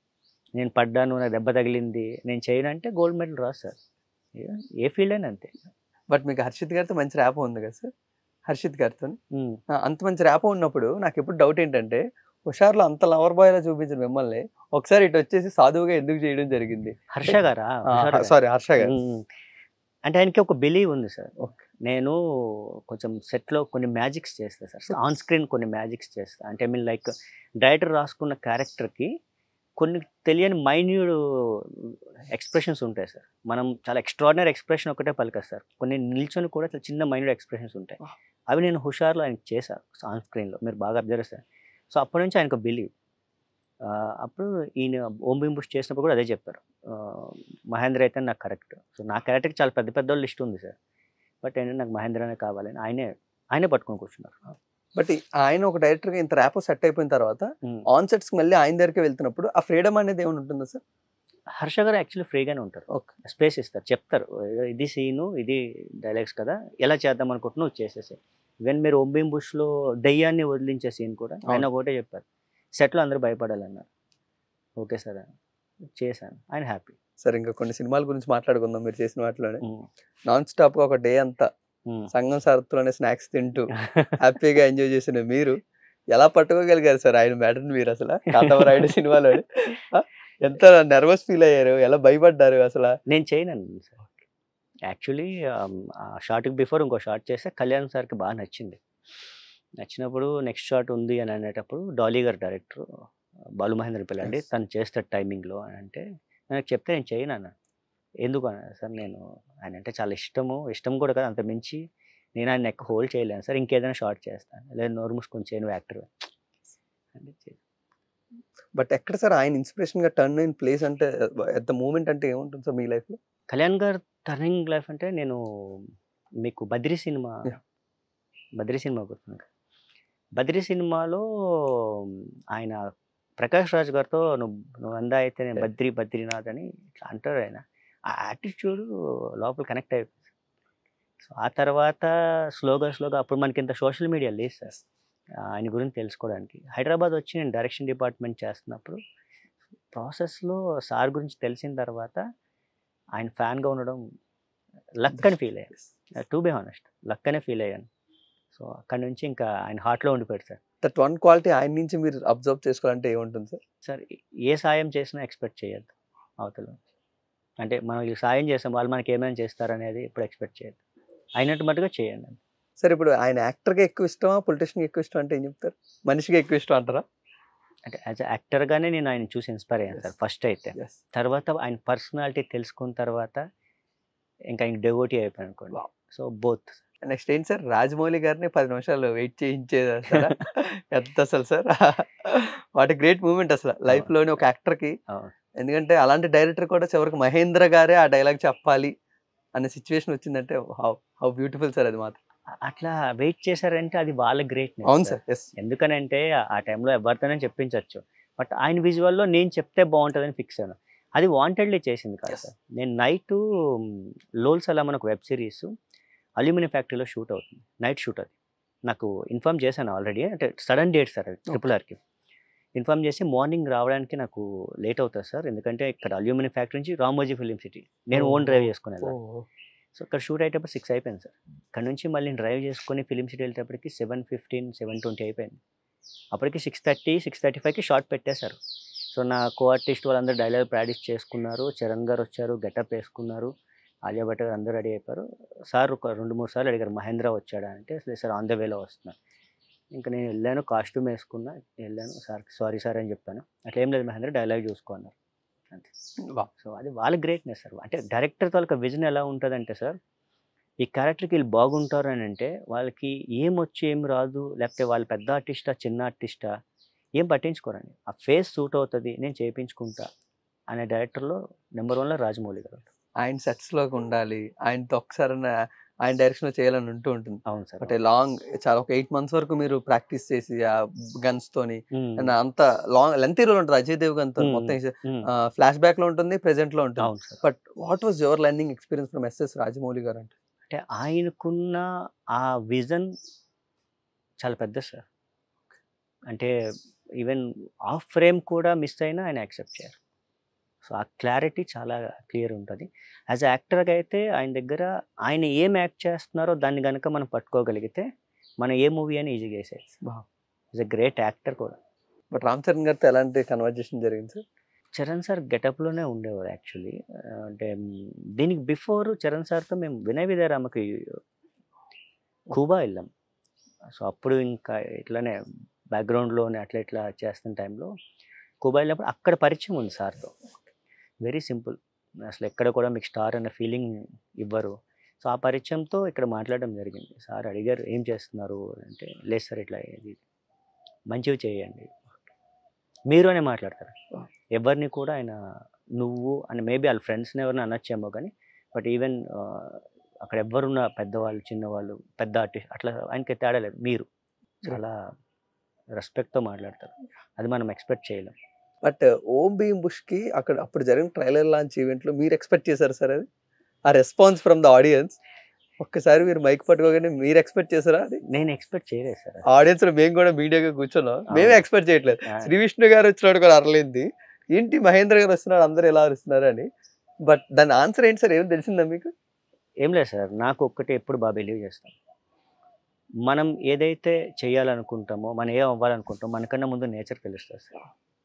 నేను పడ్డాను నాకు దెబ్బ తగిలింది నేను చేయను అంటే గోల్డ్ మెడల్ రాదు సార్ ఏ- ఏ ఫీల్డ్ అయినా అంతే బట్ మీకు హర్షిత్ గారితో మంచి ర్యాప్ ఉంది కదా సార్ హర్షిత్ గారితో ఉమ్. అంత మంచి ర్యాప్ ఉన్నప్పుడు నాకు ఎప్పుడు డౌట్ ఏంటంటే హుషార్లో అంత లవర్ బాయ్ లా చూపించిన మిమ్మల్ని ఒకసారి ఇటు వచ్చేసి సాధువుగా ఎందుకు చేయడం జరిగింది హర్ష గారా హుషారు గారా? సారీ హర్ష గారు మ్మ్. అంటే ఆయనకి ఒక బిలీవ్ ఉంది సార్ Okay. నేను కొంచెం సెట్లో కొన్ని మ్యాజిక్స్ చేస్తా సార్ ఆన్ స్క్రీన్ కొన్ని మ్యాజిక్స్ చేస్తా అంటే మీన్ లైక్ డైరెక్టర్ రాసుకున్న క్యారెక్టర్కి కొన్ని తెలియని మైన్యూడ్ ఎక్స్ప్రెషన్స్ ఉంటాయి సార్ మనం చాలా ఎక్స్ట్రాడినరీ ఎక్స్ప్రెషన్ ఒకటే పలకదు సార్ కొన్ని నిల్చొని కూడా చాలా చిన్న మైన్యూడ్ ఎక్స్ప్రెషన్స్ ఉంటాయి Wow. అవి నేను హుషార్లో ఆయనకి చేశాను ఆన్ స్క్రీన్లో మీరు బాగా అబ్జర్వ్ చేస్తారు సో అప్పటి నుంచి ఆయనకు బిలీవ్ అప్పుడు ఈయన ఓం బిం బుష్ చేసినప్పుడు కూడా అదే చెప్పారు ఆ, మహేంద్ర అయితే నాకు కరెక్ట్ సో నా క్యారెక్టర్కి చాలా పెద్ద పెద్ద లిస్ట్ ఉంది సార్ బట్ ఏంటంటే నాకు మహేంద్రనే కావాలని ఆయనే ఆయనే పట్టుకొని కూర్చున్నారు బట్ ఆయన ఒక డైరెక్టర్ గా ఇంత ర్యాప్ సెట్ అయిపోయిన తర్వాత మ్మ్. ఆన్ సెట్స్ మళ్ళీ ఆయన దగ్గరికి వెళ్తున్నప్పుడు ఆ ఫ్రీడమ్ అనేది ఏమైనా ఉంటుందా సార్ హర్ష గారు యాక్చువల్లీ ఫ్రీగానే ఉంటారు ఓకే స్పేస్ ఇస్తారు చెప్తారు "ఏదో ఇది సీను ఇది డైలాగ్స్ కదా ఎలా చేద్దాం అనుకుంటున్నావు చేసేసి ఈవెన్ మీరు ఒంబిం బుష్లో దయ్యాన్ని వదిలించే సీన్ కూడా ఆయన ఒకటే చెప్పారు సెట్లో అందరూ భయపడాలన్నారు ఓకే సార్ చేశాను ఆయన హ్యాపీ సరే ఇంకా కొన్ని సినిమాల గురించి మాట్లాడుకుందాం మీరు చేసిన వాటిలోనే నాన్ స్టాప్ గా ఒక డే అంతా సంఘం సరత్తులోనే స్నాక్స్ తింటూ హ్యాపీగా ఎంజాయ్ చేసిన మీరు ఎలా పట్టుకోగలిగారు సార్ ఆయన మ్యాటర్ని మీరు అసలు కాంతవరాయుడు సినిమాలో ఆ? ఎంత నర్వస్ ఫీల్ అయ్యారు ఎలా భయపడ్డారు అసలు నేను చేయను సార్ యాక్చువల్లీ ఆ షార్ట్కి బిఫోర్ ఇంకో షార్ట్ చేస్తే కళ్యాణ్ సార్కి బాగా నచ్చింది నచ్చినప్పుడు నెక్స్ట్ షాట్ ఉంది అని అనేటప్పుడు డాలీ గారు డైరెక్టర్ బాలు మహేంద్ర పిల్లండి Yes. తను చేస్తాడు టైమింగ్లో అని అంటే నాకు చెప్తే నేను చేయను అన్న ఎందుకు అన్న సార్ నేను ఆయన అంటే చాలా ఇష్టము ఇష్టం కూడా కదా అంత మించి నేను ఆయన నెక్ హోల్డ్ చేయలేను సార్ ఇంకేదైనా షార్ట్ చేస్తాను లేదా నోరు మూసుకొని చేయను యాక్టర్ అంటే చే- బట్ ఎక్కడ సార్ ఆయన ఇన్స్పిరేషన్ గా టర్న్ ఇన్ ప్లేస్ అంటే ఎట్ ద మూమెంట్ అంటే ఏముంటుంది సార్ మీ లైఫ్ లో కళ్యాణ్ గారు టర్నింగ్ లైఫ్ అంటే నేను మీకు Badri cinema Yeah. Badri cinema గుర్తుంది బద్రి సినిమాలో ఆయన ప్రకాష్ రాజ్ గారితో నువ్వు నువ్వు అందా అయితే నేను Yeah. బద్రి బద్రీనాథ్ అని ఇట్లా అంటారు ఆయన ఆ యాటిట్యూడ్ లోపల కనెక్ట్ అయిపోయింది సో ఆ తర్వాత స్లోగా స్లోగా అప్పుడు మనకి ఇంత సోషల్ మీడియా లేదు సార్ ఆయన గురించి తెలుసుకోవడానికి హైదరాబాద్ వచ్చి నేను డైరెక్షన్ డిపార్ట్మెంట్ చేస్తున్నప్పుడు ప్రాసెస్లో సార్ గురించి తెలిసిన తర్వాత ఆయన ఫ్యాన్గా ఉండడం లక్ అని ఫీల్ అయ్యాను టు బి హానెస్ట్ లక్ అనే ఫీల్ అయ్యాను సో అక్కడ నుంచి ఇంకా ఆయన హార్ట్లో ఉండిపోయాడు సార్ దట్ వన్ క్వాలిటీ ఆయన నుంచి మీరు అబ్జర్వ్ చేసుకోవాలంటే ఏముంటుంది సార్ సార్ ఏ సాయం చేసినా ఎక్స్పెక్ట్ చేయొద్దు అవతల నుంచి. అంటే మనం ఈ సాయం చేస్తాం వాళ్ళు మనకి ఏమైనా చేస్తారనేది ఇప్పుడు ఎక్స్పెక్ట్ చేయొద్దు అయినట్టు మట్టుగా చేయండి సార్ ఇప్పుడు ఆయన యాక్టర్ గా ఎక్కువ ఇష్టమా పొలిటీషియన్ ఎక్కువ ఇష్టం అంటే ఏం చెప్తారు మనిషిగా ఎక్కువ ఇష్టం అంటారా అంటే యాజ్ యాక్టర్గానే నేను ఆయన చూసి ఇన్స్పైర్ అయ్యాను సార్ Yes. ఫస్ట్ అయితే Yes. తర్వాత ఆయన పర్సనాలిటీ తెలుసుకున్న తర్వాత ఇంకా ఆయన డెవోటీ అయిపోయాను అనుకోండి Wow. సో బోత్ నెక్స్ట్ ఏంటి సార్ రాజమౌళి గారిని పది నిమిషాలు వెయిట్ చేయించేది అసలు ఎంత అసలు సార్ వాట్ గ్రేట్ మూమెంట్ అసలు లైఫ్ లోని ఒక యాక్టర్ కి ఎందుకంటే అలాంటి డైరెక్టర్ కూడా చివరికి మహేంద్ర గారే ఆ డైలాగ్ చెప్పాలి అనే సిచ్యువేషన్ వచ్చిందంటే హౌ హౌ బ్యూటిఫుల్ సార్ అది మాత్రం అట్లా వెయిట్ చేశారంటే అది వాళ్ళ గ్రేట్ అవును సార్ ఎస్ ఎందుకనంటే ఆ టైంలో ఎవరితోనే చెప్పించవచ్చు బట్ ఆయన విజువల్లో నేను చెప్తే బాగుంటుందని ఫిక్స్ అయ్యాను అది వాంటెడ్లీ చేసింది కాదు Yes. సార్ నేను నైట్ లోల్ సలాం అని ఒక వెబ్ సిరీస్ అల్యూమినియం ఫ్యాక్టరీలో షూట్ అవుతుంది నైట్ షూట్ అది నాకు ఇన్ఫామ్ చేశాను ఆల్రెడీ అంటే సడన్ డేట్ సార్ అది ట్రిపుల్ ఆర్కి ఇన్ఫామ్ చేసి మార్నింగ్ రావడానికి నాకు లేట్ అవుతుంది సార్ ఎందుకంటే ఇక్కడ అల్యూమినియం ఫ్యాక్టరీ నుంచి రామోజీ ఫిలిం సిటీ నేను ఓన్ డ్రైవ్ చేసుకునేది సో ఇక్కడ షూట్ అయ్యేటప్పుడు సిక్స్ అయిపోయింది సార్ ఇక్కడ నుంచి మళ్ళీ డ్రైవ్ చేసుకొని ఫిలిం సిటీ వెళ్ళేటప్పటికి సెవెన్ ఫిఫ్టీన్ సెవెన్ ట్వంటీ అయిపోయింది అప్పటికి సిక్స్ థర్టీ సిక్స్ థర్టీ ఫైవ్కి షార్ట్ పెట్టేశారు సో నా కో ఆర్టిస్ట్ వాళ్ళందరూ డైలాగ్ ప్రాక్టీస్ చేసుకున్నారు చరణ్ గారు వచ్చారు గెటప్ వేసుకున్నారు ఆలియా భట్ గారు అందరూ రెడీ అయిపోయారు సార్ ఒక రెండు మూడు సార్లు అడిగారు మహేంద్ర వచ్చాడా అంటే లేదు సార్ ఆన్ ద వేలో వస్తున్నారు ఇంకా నేను వెళ్ళాను కాస్ట్యూమ్ వేసుకున్నా వెళ్ళాను సార్ సారీ సార్ అని చెప్పాను అట్లా ఏం లేదు మహేంద్ర డైలాగ్ చూసుకో అన్నారు అంతే సో అది వాళ్ళ గ్రేట్నెస్ సార్ అంటే డైరెక్టర్ తాలూకా విజన్ ఎలా ఉంటుందంటే సార్ ఈ క్యారెక్టర్కి వీళ్ళు బాగుంటారు అని అంటే వాళ్ళకి ఏం వచ్చి ఏం రాదు లేకపోతే వాళ్ళు పెద్ద ఆర్టిస్టా చిన్న ఆర్టిస్టా ఏం పట్టించుకోరండి ఆ ఫేస్ సూట్ అవుతుంది నేను చేయించుకుంటా అనే డైరెక్టర్లో నెంబర్ వన్లో రాజమౌళి గారు ఆయన సెట్స్ లోకి ఉండాలి ఆయనతో ఒకసారి ఆయన డైరెక్షన్ లో చేయాలని ఉంటూ ఉంటుంది అవును సార్ బట్ లాంగ్ చాలా ఒక ఎయిట్ మంత్స్ వరకు మీరు ప్రాక్టీస్ చేసి ఆ గన్స్ తోని ఉమ్, and అంత లాంగ్ లెంత్ రోల్ ఉంటుంది అజయ్ దేవ్ గన్ తో Hmm. మొత్తం ఉమ్, ఫ్లాష్ బ్యాక్ లో ఉంటుంది ప్రెసెంట్ లో ఉంటుంది అవును sir but what was your learning experience from SS Rajamouli గారు అంటే అంటే ఆయనకున్న ఆ విజన్ చాలా పెద్ద సార్ అంటే ఈవెన్ ఆఫ్ ఫ్రేమ్ కూడా మిస్ అయినా ఆయన యాక్సెప్ట్ చేయరు సో ఆ క్లారిటీ చాలా క్లియర్ ఉంటుంది యాజ్ యాక్టర్గా అయితే ఆయన దగ్గర ఆయన ఏం యాక్ట్ చేస్తున్నారో దాన్ని కనుక మనం పట్టుకోగలిగితే మనం ఏ మూవీ అని ఈజీగా వేసేయచ్చు Wow. Is a great actor కూడా బట్ రామ్ చరణ్ గారితో ఎలాంటి కన్వర్జేషన్ జరిగింది సార్ చరణ్ సార్ గెటప్లోనే ఉండేవారు యాక్చువల్లీ అంటే మ్, దీనికి బిఫోర్ చరణ్ సార్తో మేము వినయ విదయరామకి కూబా వెళ్ళాం సో అప్పుడు ఇంకా ఇట్లానే బ్యాక్గ్రౌండ్లోనే అట్లా ఇట్లా చేస్తున్న టైంలో కూబా వెళ్ళినప్పుడు అక్కడ పరిచయం ఉంది సార్తో వెరీ సింపుల్ అసలు ఎక్కడ కూడా మీకు స్టార్ అనే ఫీలింగ్ ఇవ్వరు సో ఆ పరిచయంతో ఇక్కడ మాట్లాడడం జరిగింది సార్ అడిగారు ఏం చేస్తున్నారు అంటే లేదు సార్ ఇట్లా ఇది మంచివి చేయండి మీరు అనే మాట్లాడతారు ఎవరిని కూడా ఆయన నువ్వు అని మేబీ వాళ్ళ ఫ్రెండ్స్ని ఎవరిని అనొచ్చేమో కానీ బట్ ఈవెన్ అక్కడ ఎవరున్న పెద్దవాళ్ళు చిన్నవాళ్ళు పెద్ద ఆర్టిస్ట్ అట్లా ఆయనకి తేడా లేదు మీరు చాలా రెస్పెక్ట్తో మాట్లాడతారు అది మనం ఎక్స్పెక్ట్ చేయలేం బట్ ఓం భీమ్ బుష్ కి అక్కడ అప్పుడు జరిగిన ట్రైలర్ లాంచ్ ఈవెంట్ లో మీరు ఎక్స్పెక్ట్ చేశారు సార్ అది ఆ రెస్పాన్స్ ఫ్రమ్ ద ఆడియన్స్ ఒక్కసారి మీరు మైక్ పట్టుకోగానే మీరు ఎక్స్పెక్ట్ చేశారా అది నేను ఎక్స్పెక్ట్ చేయలేదు సార్ ఆడియన్స్ లో మేము కూడా మీడియాగా కూర్చున్నాం మేమే అవును. ఎక్స్పెక్ట్ చేయట్లేదు ఆ, శ్రీ విష్ణు గారు వచ్చినాడు కూడా అరలేంది ఏంటి మహేంద్ర గారు వస్తున్నాడు అందరు ఎలా అరుస్తున్నారు అని బట్ దాని ఆన్సర్ ఏంటి సార్ ఏం తెలిసిందా మీకు ఏం లేదు సార్ నాకు ఒక్కటి ఎప్పుడు బాగా బిలీవ్ చేస్తాం మనం ఏదైతే చేయాలనుకుంటామో మనం ఏం అవ్వాలనుకుంటామో మనకన్నా ముందు నేచర్ తెలుస్తుంది సార్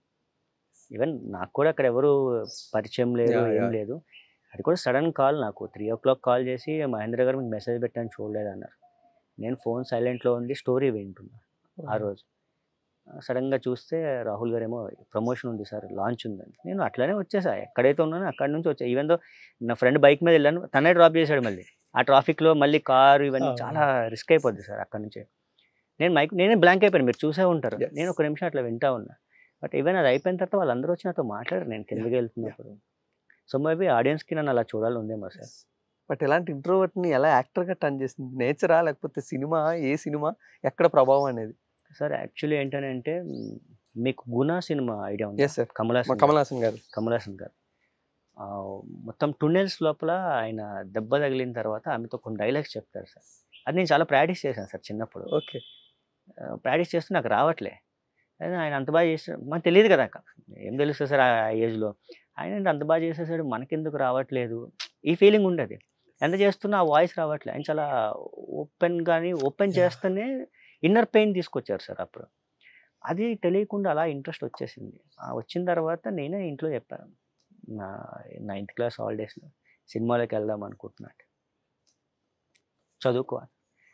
ఈవెన్ నాకు కూడా అక్కడ ఎవరు పరిచయం లేదు Yeah, ఏం yeah. లేదు అది కూడా సడన్ కాల్ నాకు త్రీ ఓ క్లాక్ కాల్ చేసి మహేంద్ర గారు మీకు మెసేజ్ పెట్టాను చూడలేదు అన్నారు నేను ఫోన్ సైలెంట్లో ఉంది స్టోరీ వింటున్నా ఆ రోజు సడన్గా చూస్తే రాహుల్ గారు ఏమో ప్రమోషన్ ఉంది సార్ లాంచ్ ఉందని నేను అట్లనే వచ్చేసా ఎక్కడైతే ఉన్నానో అక్కడి నుంచి వచ్చా ఈవెన్ దో నా ఫ్రెండ్ బైక్ మీద వెళ్ళాను తనే డ్రాప్ చేశాడు మళ్ళీ ఆ ట్రాఫిక్లో మళ్ళీ కారు ఇవన్నీ Oh. చాలా రిస్క్ అయిపోద్ది సార్ అక్కడి నుంచి నేను మైక్ నేనే బ్లాంక్ అయిపోయాను మీరు చూసే ఉంటారు Yes. నేను ఒక నిమిషం అట్లా వింటా ఉన్నా బట్ ఈవెన్ అది అయిపోయిన తర్వాత వాళ్ళందరూ వచ్చి నాతో మాట్లాడారు నేను కిందకి వెళ్తున్నప్పుడు సో మేబీ ఆడియన్స్కి నన్ను అలా చూడాలి ఉందేమో సార్ బట్ ఇలాంటి ఇంట్రోవర్ట్ ని ఎలా యాక్టర్ గా టర్న్ చేసింది నేచరా లేకపోతే సినిమా ఏ సినిమా ఎక్కడ ప్రభావం అనేది సార్ యాక్చువల్లీ ఏంటంటే మ్, మీకు గుణ సినిమా ఐడియా ఉంది ఎస్ సార్ కమల్ మా హాసన్ కమల్ హాసన్ గారు కమల్ హాసన్ గారు ఆ, మొత్తం టున్నెల్స్ లోపల ఆయన దెబ్బ తగిలిన తర్వాత ఆమెతో కొన్ని డైలాగ్స్ చెప్తారు సార్ అది నేను చాలా ప్రాక్టీస్ చేశాను సార్ చిన్నప్పుడు ఓకే ప్రాక్టీస్ చేస్తే నాకు రావట్లే అదే ఆయన అంత బాగా చేసాడు మనకు తెలియదు కదా అక్క. ఏం తెలుస్తుంది సార్ ఆ ఏజ్లో ఆయన ఏంటి అంత బాగా చేసేసాడు మనకెందుకు రావట్లేదు ఈ ఫీలింగ్ ఉండేది ఎంత చేస్తున్నా ఆ వాయిస్ రావట్లేదు ఆయన చాలా ఓపెన్ కానీ ఓపెన్ Yeah. చేస్తేనే ఇన్నర్ పెయిన్ తీసుకొచ్చారు సార్ అప్పుడు అది తెలియకుండా అలా ఇంట్రెస్ట్ వచ్చేసింది ఆ వచ్చిన తర్వాత నేనే ఇంట్లో చెప్పాను నా నైన్త్ క్లాస్ హాలిడేస్లో సినిమాలోకి వెళ్దాం అనుకుంటున్నాను చదువుకో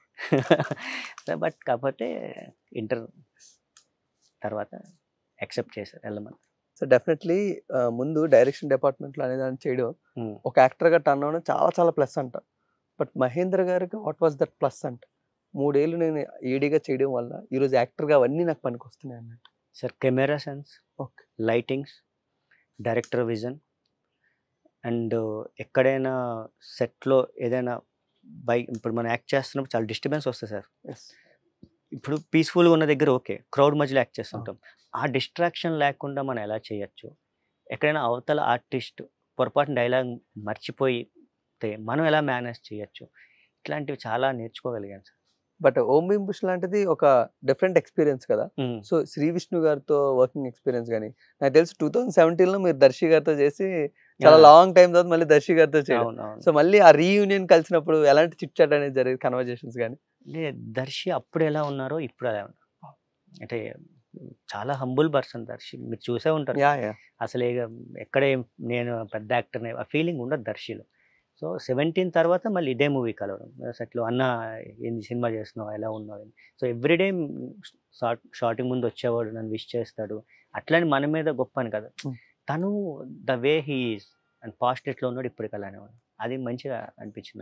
బట్ కాకపోతే ఇంటర్ తర్వాత యాక్సెప్ట్ చేశారు వెళ్ళమని సో డెఫినెట్లీ ముందు డైరెక్షన్ డిపార్ట్మెంట్ లో అనేది చేయడం Hmm. ఒక యాక్టర్ గా టర్న్ అవ్వడం చాలా చాలా ప్లస్ అంట బట్ మహేంద్ర గారికి వాట్ వాస్ దట్ ప్లస్ అంట మూడేళ్ళు నేను ఏడీగా చేయడం వల్ల ఈరోజు యాక్టర్ గా అవన్నీ నాకు పనికి వస్తున్నాయి అన్నట్టు sir camera sense okay lightings director vision and ఎక్కడైనా సెట్లో ఏదైనా బై ఇప్పుడు మనం యాక్ట్ చేస్తున్నప్పుడు చాలా డిస్టర్బెన్స్ వస్తుంది సార్ ఎస్ ఇప్పుడు పీస్ఫుల్గా ఉన్న దగ్గర ఓకే క్రౌడ్ మధ్యలో యాక్ట్ చేస్తుంటాం ఆ డిస్ట్రాక్షన్ లేకుండా మనం ఎలా చేయొచ్చు ఎక్కడైనా అవతల ఆర్టిస్ట్ పొరపాటున డైలాగ్ మర్చిపోయితే మనం ఎలా మేనేజ్ చేయొచ్చు ఇట్లాంటివి చాలా నేర్చుకోగలిగాను sir but Om Bheem Bush లాంటిది ఒక డిఫరెంట్ ఎక్స్పీరియన్స్ కదా సో శ్రీ విష్ణు గారితో వర్కింగ్ ఎక్స్పీరియన్స్ కానీ నాకు తెలుసు టూ థౌసండ్ సెవెంటీన్ లో మీరు దర్శి గారితో చేసి చాలా Yeah. లాంగ్ టైం తర్వాత మళ్ళీ దర్శి గారితో చేయడం అవును అవును సో మళ్ళీ ఆ రీయూనియన్ కలిసినప్పుడు ఎలాంటి చిట్ చాట్ అనేది జరిగింది కన్వర్జేషన్స్ కానీ అంటే దర్శి అప్పుడు ఎలా ఉన్నారో ఇప్పుడు అలా ఉన్నారు అంటే చాలా హంబుల్ పర్సన్ దర్శి మీరు చూసే ఉంటారు యా యా అసలు ఇక ఎక్కడ ఏం- నేను పెద్ద యాక్టర్ని ఆ ఫీలింగ్ ఉండదు దర్శిలో సో సెవెంటీన్ తర్వాత మళ్ళీ ఇదే మూవీ కలవడం సెట్లో అన్న ఏంది సినిమా చేస్తున్నావు ఎలా ఉన్నావు అని. సో ఎవ్రీడే షార్ట్ షార్టింగ్ ముందు వచ్చేవాడు నన్ను విష్ చేస్తాడు అట్లని మన మీద గొప్ప అని కదా Hmm. తను the way he's and past ఎట్లా ఉన్నాడు ఇప్పటికి అలానే ఉన్నాడు అది మంచిగా అనిపించింది నాకైతే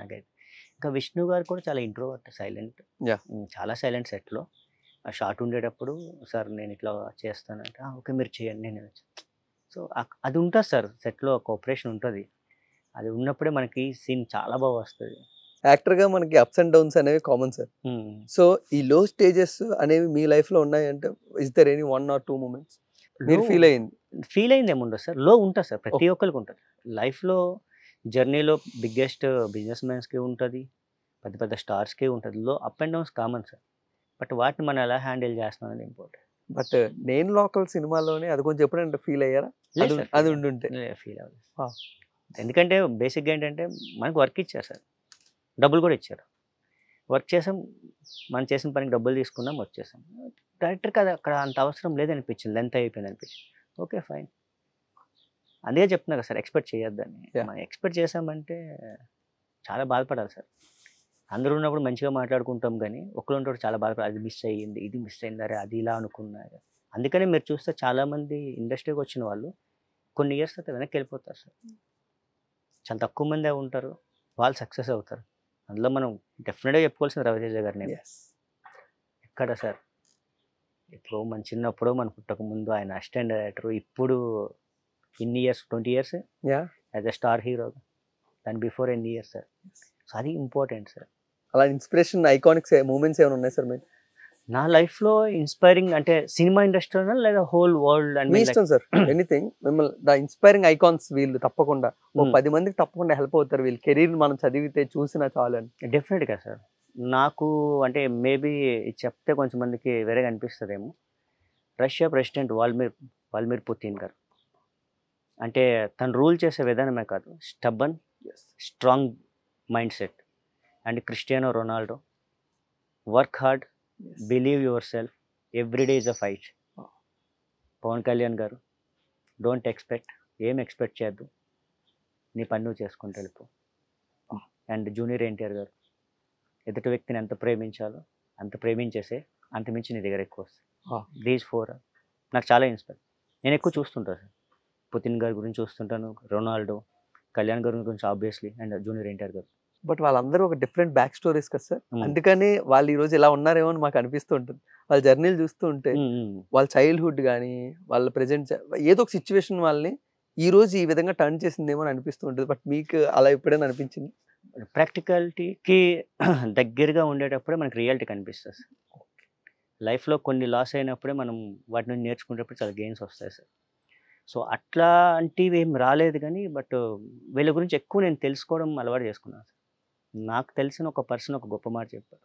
ఇంకా విష్ణు గారు కూడా చాలా ఇంట్రోవర్ట్ సైలెంట్ Yeah. చాలా సైలెంట్ సెట్లో ఆ షార్ట్ ఉండేటప్పుడు సార్ నేను ఇట్లా చేస్తానంటే "ఆ, ఓకే మీరు చేయండి నేను సో అది ఉంటుంది సార్ సెట్లో కోఆపరేషన్ ఉంటుంది అది ఉన్నప్పుడే మనకి సీన్ చాలా బాగా వస్తుంది యాక్టర్ గా మనకి అప్స్ అండ్ డౌన్స్ అనేవి కామన్ సార్ సో ఈ లో స్టేజెస్ అనేవి మీ లైఫ్ లో ఉన్నాయంటే is there any one or two moments మీరు ఫీల్ అయ్యింది ఫీల్ అయింది ఏముండదు సార్ లో ఉంటుంది సార్ ప్రతి ఒక్కరికి ఉంటుంది లైఫ్లో జర్నీలో బిగ్గెస్ట్ బిజినెస్ మ్యాన్స్కి ఉంటుంది పెద్ద పెద్ద స్టార్స్కి ఉంటుంది low up and downs common sir but వాటిని మనం ఎలా హ్యాండిల్ చేస్తున్నాం అనేది ఇంపార్టెంట్ బట్ నేను లోకల్ సినిమాలోనే అది కొంచెం ఎప్పుడంటే ఫీల్ అయ్యారా అది అది ఉండుంటే ఫీల్ అవ్వలేదు Wow. ఎందుకంటే బేసిక్గా ఏంటంటే మనకు వర్క్ ఇచ్చారు సార్ డబ్బులు కూడా ఇచ్చారు వర్క్ చేసాం మనం చేసిన పనికి డబ్బులు తీసుకున్నాం వచ్చేసాం డైరెక్టర్ కదా అక్కడ అంత అవసరం లేదనిపించింది లెంత్ అయిపోయింది అనిపించింది ఓకే ఫైన్ అదే చెప్తున్నా కదా సార్ ఎక్స్పెక్ట్ చేయొద్దని Yeah. మనం ఎక్స్పెక్ట్ చేసామంటే చాలా బాధపడాలి సార్ అందరూ ఉన్నప్పుడు మంచిగా మాట్లాడుకుంటాం కానీ ఒకరు ఉంటాడు చాలా బాధపడాలి అది మిస్ అయ్యింది ఇది మిస్ అయింది అరే అది ఇలా అనుకున్నారు అందుకని మీరు చూస్తే చాలామంది ఇండస్ట్రీకి వచ్చిన వాళ్ళు కొన్ని ఇయర్స్ తర్వాత వెనక్కి వెళ్ళిపోతారు సార్ చాలా తక్కువ మందే ఉంటారు వాళ్ళు సక్సెస్ అవుతారు అందులో మనం డెఫినెట్గా చెప్పుకోవాల్సిన రవితేజ గారు నేను Yes. ఎక్కడ సార్ ఇప్పుడు మన చిన్నప్పుడు మన పుట్టక ముందు ఆయన అసిస్టెంట్ డైరెక్టర్ ఇప్పుడు ఇన్ని years twenty years Yeah. As a star hero దాని బిఫోర్ ఎన్ని ఇయర్స్ సార్ సో అది ఇంపార్టెంట్ సార్ అలా ఇన్స్పిరేషన్ ఐకానిక్స్ మూమెంట్స్ ఏమైనా ఉన్నాయి సార్ మీరు నా లైఫ్లో ఇన్స్పైరింగ్ అంటే సినిమా ఇండస్ట్రీనా లేదా హోల్ వరల్డ్ మీ అండ్ ఇష్టం సార్ ఎనీథింగ్ మిమ్మల్ని ద ఇన్స్పైరింగ్ ఐకాన్స్ వీళ్ళు తప్పకుండా ఓ Hmm. పది మందికి తప్పకుండా హెల్ప్ అవుతారు వీళ్ళ కెరీర్ మనం చదివితే చూసినా చాలు అని డెఫినెట్గా సార్ నాకు అంటే మేబీ చెప్తే కొంచెం మందికి వేరేగా అనిపిస్తుందేమో Russia president Vladimir Vladimir Putin గారు అంటే తను రూల్ చేసే విధానమే కాదు stubborn strong mindset and Cristiano Ronaldo work hard believe yourself every day is a fight Pawan Kalyan గారు డోంట్ ఎక్స్పెక్ట్ ఏం ఎక్స్పెక్ట్ చేయొద్దు నీ పని నువ్వు చేసుకుంటూ వెళ్ళిపో అండ్ జూనియర్ ఎన్టీఆర్ గారు ఎదుటి వ్యక్తిని ఎంత ప్రేమించాలో అంత ప్రేమించేసే అంత మించి నీ దగ్గర ఎక్కువ Ah. వస్తుంది దీస్ ఫోర్ నాకు చాలా ఇన్స్పైర్ నేను ఎక్కువ చూస్తుంటాను సార్ పుతిన్ గారి గురించి చూస్తుంటాను రొనాల్డో కళ్యాణ్ గారి గురించి ఆబ్వియస్లీ అండ్ జూనియర్ ఎన్టీఆర్ గారు బట్ వాళ్ళందరూ ఒక డిఫరెంట్ బ్యాక్ స్టోరీస్ కదా సార్ Hmm. అందుకని వాళ్ళు ఈ రోజు ఇలా ఉన్నారేమో అని మాకు అనిపిస్తూ ఉంటుంది వాళ్ళ జర్నీలు చూస్తూ ఉంటే ఉమ్, ఉమ్. వాళ్ళ చైల్డ్హుడ్ కానీ వాళ్ళ ప్రెజెంట్ ఏదో ఒక సిచ్యువేషన్ వాళ్ళని ఈ రోజు ఈ విధంగా టర్న్ చేసిందేమో అని అనిపిస్తూ ఉంటుంది బట్ మీకు అలా ఎప్పుడైనా అనిపించింది ప్రాక్టికాలిటీకి దగ్గరగా ఉండేటప్పుడే మనకి రియాలిటీ కనిపిస్తుంది సార్ లైఫ్లో కొన్ని లాస్ అయినప్పుడే మనం వాటి నుంచి నేర్చుకునేటప్పుడు చాలా గెయిన్స్ వస్తాయి సార్ సో అట్లాంటివి ఏం రాలేదు కానీ బట్ వీళ్ళ గురించి ఎక్కువ నేను తెలుసుకోవడం అలవాటు చేసుకున్నాను సార్ నాకు తెలిసిన ఒక పర్సన్ ఒక గొప్ప మాట చెప్పారు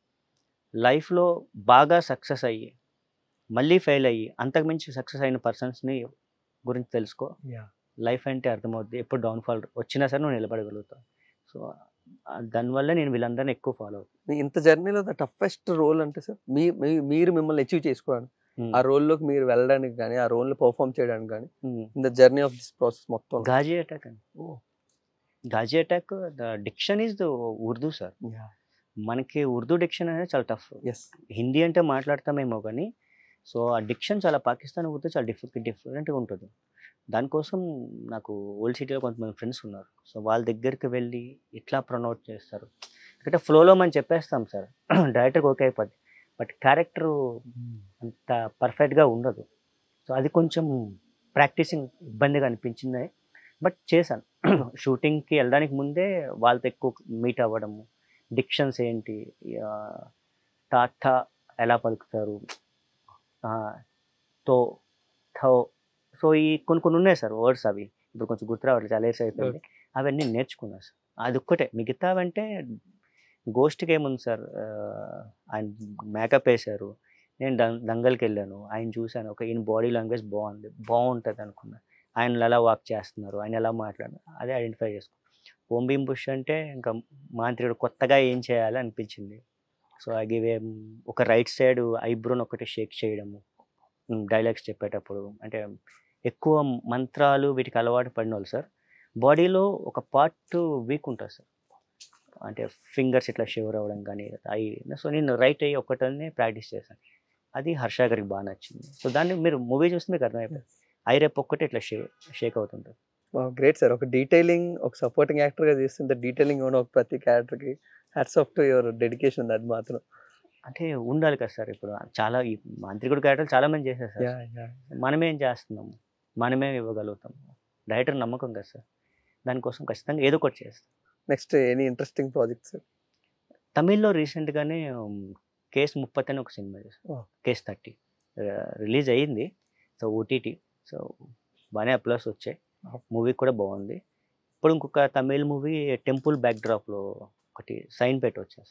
లైఫ్లో బాగా సక్సెస్ అయ్యి మళ్ళీ ఫెయిల్ అయ్యి అంతకుమించి సక్సెస్ అయిన పర్సన్స్ని గురించి తెలుసుకో లైఫ్ అంటే అర్థమవుద్ది ఎప్పుడు డౌన్ఫాల్ వచ్చినా సరే నువ్వు నిలబడగలుగుతావు సో దానివల్ల నేను వీళ్ళందరినీ ఎక్కువ ఫాలో మీ ఇంత జర్నీలో ద టఫెస్ట్ రోల్ అంటే సార్ మీ మీ- మీరు మిమ్మల్ని అచీవ్ చేసుకోవడానికి ఆ రోల్లోకి మీరు వెళ్ళడానికి కానీ ఆ రోల్ పర్ఫామ్ చేయడానికి కానీ in the journey of this process మొత్తం గాజీ అటాక్ అండి Oh. Ghazi attack the diction is the Urdu sir మనకి ఉర్దూ డిక్షన్ అనేది చాలా టఫ్ ఎస్ హిందీ అంటే మాట్లాడతామేమో కానీ సో ఆ డిక్షన్ చాలా పాకిస్తాన్ ఉర్దూ చాలా డిఫరెంట్ డిఫరెంట్గా ఉంటుంది దానికోసం నాకు ఓల్డ్ సిటీలో కొంతమంది ఫ్రెండ్స్ ఉన్నారు సో వాళ్ళ దగ్గరికి వెళ్ళి ఇట్లా ప్రొనౌట్ చేస్తారు అంటే ఫ్లోలో మనం చెప్పేస్తాం సార్ డైరెక్టర్కి ఓకే అయిపోద్ది బట్ క్యారెక్టరు అంత పర్ఫెక్ట్గా ఉండదు సో అది కొంచెం ప్రాక్టీసింగ్ ఇబ్బందిగా అనిపించింది బట్ చేశాను షూటింగ్కి వెళ్ళడానికి ముందే వాళ్ళతో ఎక్కువ మీట్ అవ్వడము డిక్షన్స్ ఏంటి ఆ, తాత ఎలా పలుకుతారు ఆ, తో థో సో ఈ కొన్ని కొన్ని ఉన్నాయి సార్ వర్డ్స్ అవి ఇప్పుడు కొంచెం గుర్తు రావట్లేదు చాలా ఇయర్స్ అయిపోయింది అవన్నీ నేర్చుకున్నాను సార్ అది ఒక్కటే మిగతావంటే గోష్ట్కి ఏముంది సార్ ఆ, ఆయన మేకప్ వేశారు నేను డం- దంగల్కి వెళ్ళాను ఆయన చూశాను ఒక ఈయన బాడీ లాంగ్వేజ్ బాగుంది బాగుంటుంది అనుకున్నా ఆయన ఎలా వాక్ చేస్తున్నారు ఆయన ఎలా మాట్లాడు అదే ఐడెంటిఫై చేసుకో ఓం భీమ్ బుష్ అంటే ఇంకా మాంత్రికుడు కొత్తగా ఏం చేయాలి అనిపించింది సో ఐ గివ్ ఏ ఒక రైట్ సైడ్ ఐబ్రోన్ ఒకటి షేక్ చేయడము డైలాగ్స్ చెప్పేటప్పుడు అంటే ఎక్కువ మంత్రాలు వీటికి అలవాటు పడిన వాళ్ళు సార్ బాడీలో ఒక పార్ట్ వీక్ ఉంటుంది సార్ అంటే ఫింగర్స్ ఇట్లా షివర్ అవ్వడం కానీ అవి సో నేను రైట్ అయ్యి ఒక్కటనే ప్రాక్టీస్ చేశాను అది హర్ష గారికి బాగా నచ్చింది సో దాన్ని మీరు మూవీ చూస్తే మీకు అర్థమైపోయింది ఐ రేపు ఒక్కటి ఇట్లా షే షేక్ అవుతుంటుంది గ్రేట్ సార్ ఒక డీటెయిలింగ్ ఒక సపోర్టింగ్ యాక్టర్ గా చేస్తుంటే డీటెయిలింగ్ ఉన్న ఒక ప్రతి క్యారెక్టర్ కి hats off to your dedication అది మాత్రం అంటే ఉండాలి కదా సార్ ఇప్పుడు చాలా ఈ మాంత్రికుడు క్యారెక్టర్ చాలా మంది చేశారు సార్ మనమేం చేస్తున్నాము మనమే ఇవ్వగలుగుతాం డైరెక్టర్ నమ్మకం కదా సార్ దానికోసం ఖచ్చితంగా ఏదో ఒకటి చేస్తాం next any interesting project sir తమిళ్లో రీసెంట్గానే కేస్ ముప్పత్ అని ఒక సినిమా చేశాను Oh. కేస్ థర్టీ రిలీజ్ అయ్యింది సో ఓటీటీ సో బాగానే అప్లాస్ వచ్చాయి Oh. మూవీ కూడా బాగుంది ఇప్పుడు ఇంకొక తమిళ్ మూవీ టెంపుల్ బ్యాక్డ్రాప్లో ఒకటి సైన్ పెట్టి వచ్చేసి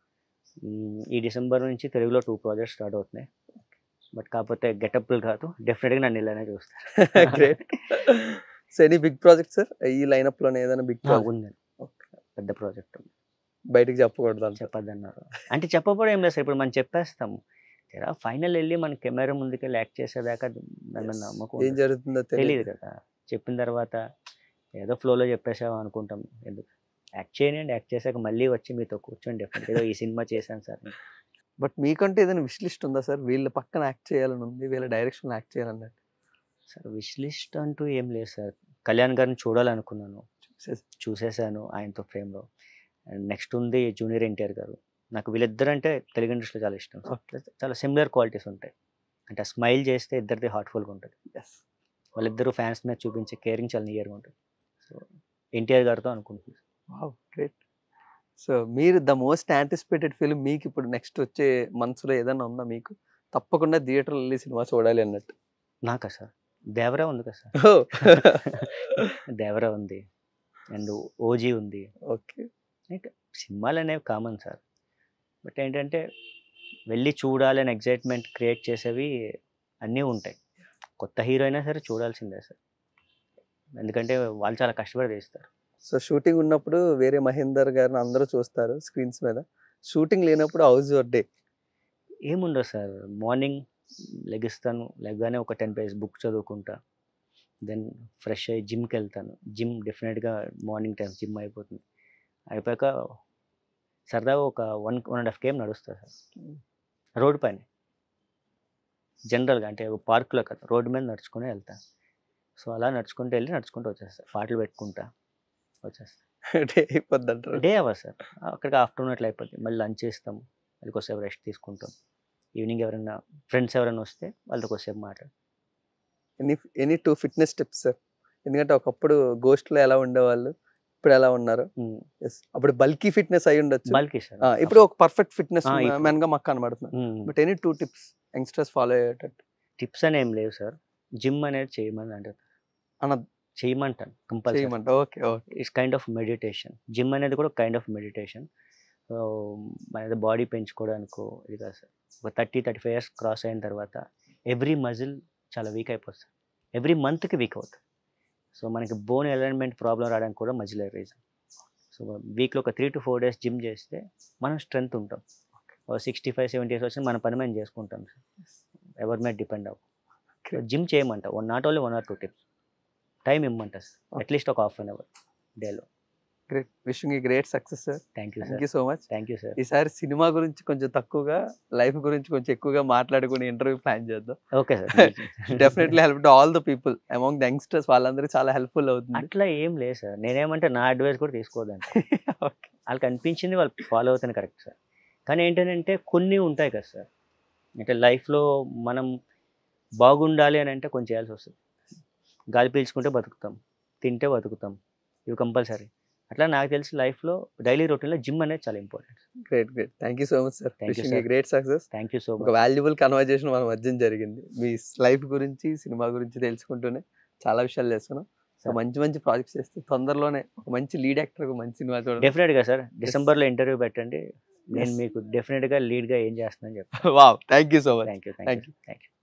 ఈ డిసెంబర్ నుంచి తెలుగులో టూ ప్రాజెక్ట్స్ స్టార్ట్ అవుతున్నాయి బట్ కాకపోతే గెటప్లు కాదు డెఫినెట్గా నన్ను ఇలానే చూస్తారు great so any big project sir ఈ లైనప్ లోనే ఏదైనా బిగ్ ఆ, ప్రాజెక్ట్ ఉంది పెద్ద ప్రాజెక్ట్ బయటికి చెప్పకూడదు అంట చెప్పొద్దన్నారు అంటే చెప్పకపోవడం ఏం లేదు సార్ ఇప్పుడు మనం చెప్పేస్తాము తెరా ఫైనల్ వెళ్ళి మన కెమెరా ముందుకి యాక్ట్ చేసేదాకా మన మీద నమ్మకం ఏం ఉండదు. జరుగుతుందో తెలియదు తెలియదు కదా చెప్పిన తర్వాత ఏదో ఫ్లోలో చెప్పేసాం అనుకుంటాం ఎందుకు యాక్ట్ చేయండి యాక్ట్ చేశాక మళ్ళీ వచ్చి మీతో కూర్చొని డెఫినెట్ ఏదో ఈ సినిమా చేశాను సార్ బట్ మీకంటే ఏదైనా విష్ లిస్ట్ ఉందా సార్ వీళ్ళ పక్కన యాక్ట్ చేయాలని ఉంది వీళ్ళ డైరెక్షన్ యాక్ట్ చేయాలన్నట్టు సార్ విష్ లిస్ట్ అంటూ ఏం లేదు సార్ కళ్యాణ్ గారిని చూడాలనుకున్నాను చూసేసి చూసేసాను ఆయనతో ఫ్రేమ్లో అండ్ నెక్స్ట్ ఉంది జూనియర్ ఎన్టీఆర్ గారు నాకు వీళ్ళిద్దరు అంటే తెలుగు ఇండస్ట్రీలో చాలా ఇష్టం చాలా సిమిలర్ క్వాలిటీస్ ఉంటాయి అంటే స్మైల్ చేస్తే ఇద్దరిది హార్ట్ఫుల్గా ఉంటుంది ఎస్ వాళ్ళిద్దరూ ఫ్యాన్స్ మీద చూపించే కేరింగ్ చాలా నియర్గా ఉంటుంది సో ఎన్టీఆర్ గారితో అనుకుంటున్నాను వావ్ గ్రేట్ సో మీరు ద మోస్ట్ యాంటిసిపేటెడ్ ఫిల్మ్ మీకు ఇప్పుడు నెక్స్ట్ వచ్చే మనసులో ఏదైనా ఉందా మీకు తప్పకుండా థియేటర్లో వెళ్ళి సినిమా చూడాలి అన్నట్టు నాకా సార్ దేవరా ఉంది కదా సార్ దేవరా ఉంది అండ్ ఓజీ ఉంది ఓకే సినిమాలు అనేవి కామన్ సార్ బట్ ఏంటంటే వెళ్ళి చూడాలని ఎగ్జైట్మెంట్ క్రియేట్ చేసేవి అన్నీ ఉంటాయి కొత్త హీరో అయినా సరే చూడాల్సిందే సార్ ఎందుకంటే వాళ్ళు చాలా కష్టపడి తీస్తారు సో షూటింగ్ ఉన్నప్పుడు వేరే మహేందర్ గారిని అందరూ చూస్తారు స్క్రీన్స్ మీద షూటింగ్ లేనప్పుడు హౌస్ యువర్ డే ఏముండదు సార్ మార్నింగ్ లెగిస్తాను లెగ్గానే ఒక టెన్ పేజ్ బుక్ చదువుకుంటా దెన్ ఫ్రెష్ అయ్యి జిమ్కి వెళ్తాను జిమ్ డెఫినెట్గా మార్నింగ్ టైం జిమ్ అయిపోతుంది అయిపోయాక సరదాగా ఒక వన్ వన్ అండ్ హాఫ్ కేమ్ నడుస్తా సార్ రోడ్ పైన జనరల్గా అంటే పార్కులో కదా రోడ్డు మీద నడుచుకుని వెళ్తాను సో అలా నడుచుకుంటూ వెళ్ళి నడుచుకుంటూ వచ్చేస్తా పాటలు పెట్టుకుంటా వచ్చేస్తా డే అయిపోద్ది అంటారు డే అవ్వదు సార్ అక్కడికి ఆఫ్టర్నూన్ అట్లా అయిపోతుంది మళ్ళీ లంచ్ చేస్తాం మళ్ళీ కొద్దిసేపు రెస్ట్ తీసుకుంటాం ఈవినింగ్ ఎవరైనా ఫ్రెండ్స్ ఎవరైనా వస్తే వాళ్ళతో కొద్దిసేపు మాట్లాడు any any two fitness tips sir ఎందుకంటే ఒకప్పుడు గోస్ట్లో ఎలా ఉండేవాళ్ళు ఇప్పుడు ఎలా ఉన్నారు Yes. అప్పుడు బల్కీ ఫిట్నెస్ అయి ఉండొచ్చు బల్కి సార్ ఆ, ఇప్పుడు ఒక పర్ఫెక్ట్ ఫిట్నెస్ ఆ, ఇప్పుడు- మెన్ గా మాకు కనబడుతుంది but any two tips youngsters follow అయ్యేటట్టు టిప్స్ అని ఏం లేవు సార్ జిమ్ అనేది చేయమని అంటారు అన్న చేయమంటాను కంపల్సరీ చేయమంట okay okay it's kind of meditation gym అనేది కూడా కైండ్ ఆఫ్ మెడిటేషన్ సో మన బాడీ పెంచుకోవడానికో ఇది కాదు సార్ ఒక thirty thirty five years cross అయిన తర్వాత ఎవ్రీ మజిల్ చాలా వీక్ అయిపోతుంది ఎవ్రీ మంత్కి వీక్ అవుతుంది సో మనకి బోన్ అలైన్మెంట్ ప్రాబ్లం రావడానికి కూడా మజిల్ రీజన్ సో వీక్లో ఒక three to four days gym చేస్తే మనం స్ట్రెంగ్త్ ఉంటాం సిక్స్టీ ఫైవ్ సెవెంటీ ఇయర్స్ వచ్చి మన పని మేము చేసుకుంటాం సార్ ఎవరి మీద డిపెండ్ అవ్వం జిమ్ చేయమంట one not only one or two tips time ఇమ్మంట సార్ Okay. అట్లీస్ట్ ఒక హాఫ్ అన్ అవర్ డేలో గ్రేట్ విషింగ్ ఈ great success sir thank you thank sir you so much thank you sir ఈసారి సినిమా గురించి కొంచెం తక్కువగా లైఫ్ గురించి కొంచెం ఎక్కువగా మాట్లాడుకుని ఇంటర్వ్యూ ప్లాన్ చేద్దాం okay sir definitely help to all the people among the youngsters వాళ్ళందరికీ చాలా హెల్ప్ఫుల్ అవుతుంది అట్లా ఏం లేదు సార్ నేనేమంటే నా అడ్వైస్ కూడా తీసుకోవద్దండి Okay. వాళ్ళకి అనిపించింది వాళ్ళు ఫాలో అవుతాను కరెక్ట్ సార్ కానీ ఏంటంటే కొన్ని ఉంటాయి కదా సార్ అంటే లైఫ్లో మనం బాగుండాలి అని అంటే కొంచెం చేయాల్సి వస్తుంది గాలి పీల్చుకుంటే బతుకుతాం తింటే బతుకుతాం ఇవి కంపల్సరీ అట్లా నాకు తెలిసి లైఫ్లో డైలీ రొటీన్లో జిమ్ అనేది చాలా important great great thank you so much sir Thank you, wishing sir. Great success thank you so ఒక మచ్ వాల్యుబుల్ కన్వర్జేషన్ మన మధ్య జరిగింది మీ లైఫ్ గురించి సినిమా గురించి తెలుసుకుంటూనే చాలా విషయాలు తెలుసుకున్నాం సో Sir. మంచి మంచి ప్రాజెక్ట్స్ చేస్తే తొందరలోనే ఒక మంచి లీడ్ యాక్టర్ ఒక మంచి సినిమా చూడండి డెఫినెట్గా సార్ డిసెంబర్లో ఇంటర్వ్యూ పెట్టండి నేను మీకు డెఫినెట్గా లీడ్గా ఏం చేస్తున్నాను చెప్తాను wow thank you so much thank you Thank thank you thank you